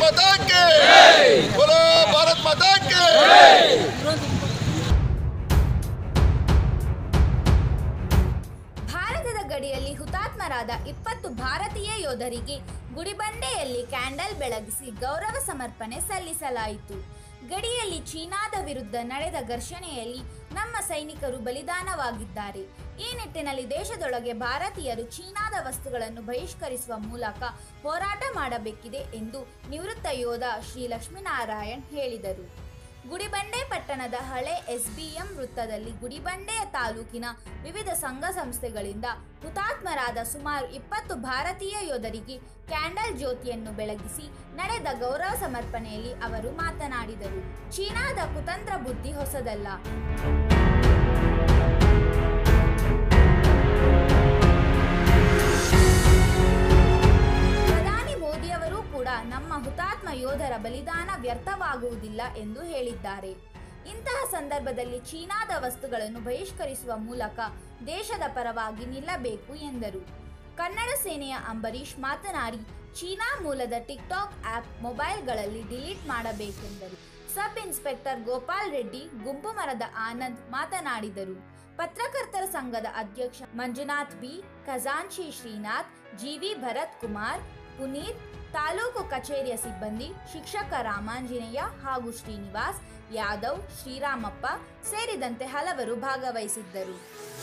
माता के बोलो भारत माता के ಭಾರತದ ಗಡಿಯಲ್ಲಿ ಹುತಾತ್ಮರಾದ ಇಪ್ಪತ್ತು ಭಾರತೀಯ ಯೋಧರಿಗೆ ಗುಡಿಬಂಡೆಯಲ್ಲಿ ಕ್ಯಾಂಡಲ್ ಬೆಳಗಿಸಿ ಗೌರವ ಸಮರ್ಪಣೆ ಸಲ್ಲಿಸಲಾಯಿತು ಗಡಿಯಲ್ಲಿ ಚೀನಾದ ವಿರುದ್ಧ ನಡೆದ ಘರ್ಷಣೆಯಲ್ಲಿ ನಮ್ಮ ಸೈನಿಕರು ಬಲಿದಾನವಾಗಿದ್ದಾರೆ ಈ ನಿಟ್ಟಿನಲ್ಲಿ ದೇಶದೊಳಗೆ ಭಾರತೀಯರು ಚೀನಾದ ವಸ್ತುಗಳನ್ನು ಬಹಿಷ್ಕರಿಸುವ ಮೂಲಕ ಹೋರಾಟ ಮಾಡಬೇಕಿದೆ ಎಂದು ನಿವೃತ್ತ ಯೋಧ ಶ್ರೀ ಲಕ್ಷ್ಮೀನಾರಾಯಣ್ ಹೇಳಿದರು ಗುಡಿಬಂಡೆ ಪಟ್ಟಣದ ಹಳೆ ಎಸ್ಬಿಎಂ ವೃತ್ತದಲ್ಲಿ ಗುಡಿಬಂಡೆಯ ತಾಲೂಕಿನ ವಿವಿಧ ಸಂಘ ಸಂಸ್ಥೆಗಳಿಂದ ಹುತಾತ್ಮರಾದ ಸುಮಾರು ಇಪ್ಪತ್ತು ಭಾರತೀಯ ಯೋಧರಿಗೆ ಕ್ಯಾಂಡಲ್ ಜ್ಯೋತಿಯನ್ನು ಬೆಳಗಿಸಿ ನಡೆದ ಗೌರವ ಸಮರ್ಪಣೆಯಲ್ಲಿ ಅವರು ಮಾತನಾಡಿದರು ಚೀನಾದ ಕುತಂತ್ರ ಬುದ್ಧಿ ಹೊಸದಲ್ಲ ಪ್ರಧಾನಿ ಮೋದಿಯವರೂ ಕೂಡ ನಮ್ಮ ಹುತಾತ್ಮ ಯೋಧರ ಬಲಿದಾನ ವ್ಯರ್ಥವಾಗುವುದಿಲ್ಲ ಎಂದು ಹೇಳಿದ್ದಾರೆ ಇಂತಹ ಸಂದರ್ಭದಲ್ಲಿ ಚೀನಾದ ವಸ್ತುಗಳನ್ನು ಬಹಿಷ್ಕರಿಸುವ ಮೂಲಕ ದೇಶದ ಪರವಾಗಿ ನಿಲ್ಲಬೇಕು ಎಂದರು ಕನ್ನಡ ಸೇನೆಯ ಅಂಬರೀಷ್ ಮಾತನಾಡಿ ಚೀನಾ ಮೂಲದ ಟಿಕ್ಟಾಕ್ ಆಪ್ ಮೊಬೈಲ್ಗಳಲ್ಲಿ ಡಿಲೀಟ್ ಮಾಡಬೇಕೆಂದರು ಸಬ್ ಇನ್ಸ್ಪೆಕ್ಟರ್ ಗೋಪಾಲ್ ರೆಡ್ಡಿ ಗುಂಪು ಮರದ ಆನಂದ್ ಮಾತನಾಡಿದರು ಪತ್ರಕರ್ತರ ಸಂಘದ ಅಧ್ಯಕ್ಷ ಮಂಜುನಾಥ್ ಬಿ ಖಜಾಂಚಿ ಶ್ರೀನಾಥ್ ಜಿವಿ ಭರತ್ ಕುಮಾರ್ ಪುನೀತ್ ತಾಲೂಕು ಕಚೇರಿಯ ಸಿಬ್ಬಂದಿ ಶಿಕ್ಷಕ ರಾಮಾಂಜನೇಯ ಹಾಗೂ ಶ್ರೀನಿವಾಸ್ ಯಾದವ್ ಶ್ರೀರಾಮಪ್ಪ ಸೇರಿದಂತೆ ಹಲವರು ಭಾಗವಹಿಸಿದ್ದರು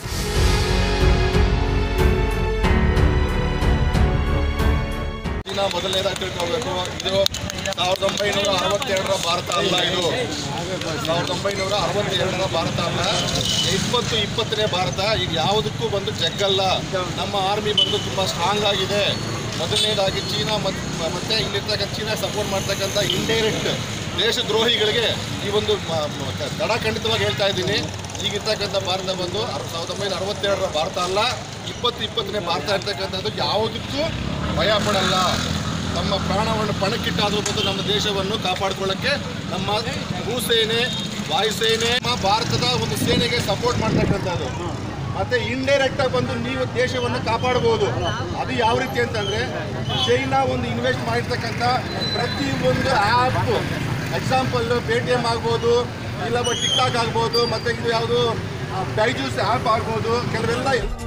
ಚೀನಾ ಮೊದಲನೇದಾಗಿ ತಿಳ್ಕೊಬೇಕು ಇದು ಸಾವಿರದ ಒಂಬೈನೂರ ಅರವತ್ತೆರಡರ ಭಾರತ ಅಲ್ಲ ಇದು ಸಾವಿರದ ಒಂಬೈನೂರ ಅರವತ್ತೆರಡರ ಭಾರತ ಅಲ್ಲ ಇಪ್ಪತ್ತು ಇಪ್ಪತ್ತನೇ ಭಾರತ ಈಗ ಯಾವುದಕ್ಕೂ ಬಂದು ಜಗ್ಗಲ್ಲ ನಮ್ಮ ಆರ್ಮಿ ಬಂದು ತುಂಬ ಸ್ಟ್ರಾಂಗ್ ಆಗಿದೆ ಮೊದಲನೇದಾಗಿ ಚೀನಾ ಮತ್ತು ಮತ್ತೆ ಇಲ್ಲಿರ್ತಕ್ಕಂಥ ಚೀನಾ ಸಪೋರ್ಟ್ ಮಾಡ್ತಕ್ಕಂಥ ಇಂಡೈರೆಕ್ಟ್ ದೇಶದ್ರೋಹಿಗಳಿಗೆ ಈ ಒಂದು ಮ- ಮ- ಕ- ಖಡಖಂಡಿತವಾಗಿ ಹೇಳ್ತಾ ಇದ್ದೀನಿ ಈಗಿರ್ತಕ್ಕಂಥ ಭಾರತ ಬಂದು ಅರ್- ಸಾವಿರದ ಒಂಬೈನೂರ ಅರವತ್ತೆರಡರ ಭಾರತ ಅಲ್ಲ ಇಪ್ಪತ್ತು ಇಪ್ಪತ್ತನೇ ಭಾರತ ಇರ್ತಕ್ಕಂಥದ್ದು ಯಾವುದಕ್ಕೂ ಭಯ ಪಡಲ್ಲ ನಮ್ಮ ಪ್ರಾಣವನ್ನು ಪಣಕ್ಕಿಟ್ಟಾದರೂ ಬಂದು ನಮ್ಮ ದೇಶವನ್ನು ಕಾಪಾಡಿಕೊಳ್ಳಕ್ಕೆ ನಮ್ಮ ಭೂಸೇನೆ ವಾಯುಸೇನೆ ನಮ್ಮ ಭಾರತದ ಒಂದು ಸೇನೆಗೆ ಸಪೋರ್ಟ್ ಮಾಡ್ತಕ್ಕಂಥದ್ದು ಮತ್ತೆ ಇಂಡೈರೆಕ್ಟ್ ಆಗಿ ಬಂದು ನೀವು ದೇಶವನ್ನು ಕಾಪಾಡಬಹುದು ಅದು ಯಾವ ರೀತಿ ಅಂತಂದ್ರೆ ಚೈನಾ ಒಂದು ಇನ್ವೆಸ್ಟ್ ಮಾಡಿರ್ತಕ್ಕಂಥ ಪ್ರತಿ ಒಂದು ಆ್ಯಪ್ ಎಕ್ಸಾಂಪಲ್ ಪೇಟಿಎಮ್ ಆಗ್ಬೋದು ಇಲ್ಲ ಟಿಕ್ಟಾಕ್ ಆಗ್ಬೋದು ಮತ್ತೆ ಇದು ಯಾವುದು ಬೈಜೂಸ್ ಆ್ಯಪ್ ಆಗ್ಬೋದು ಕೆಲವೆಲ್ಲ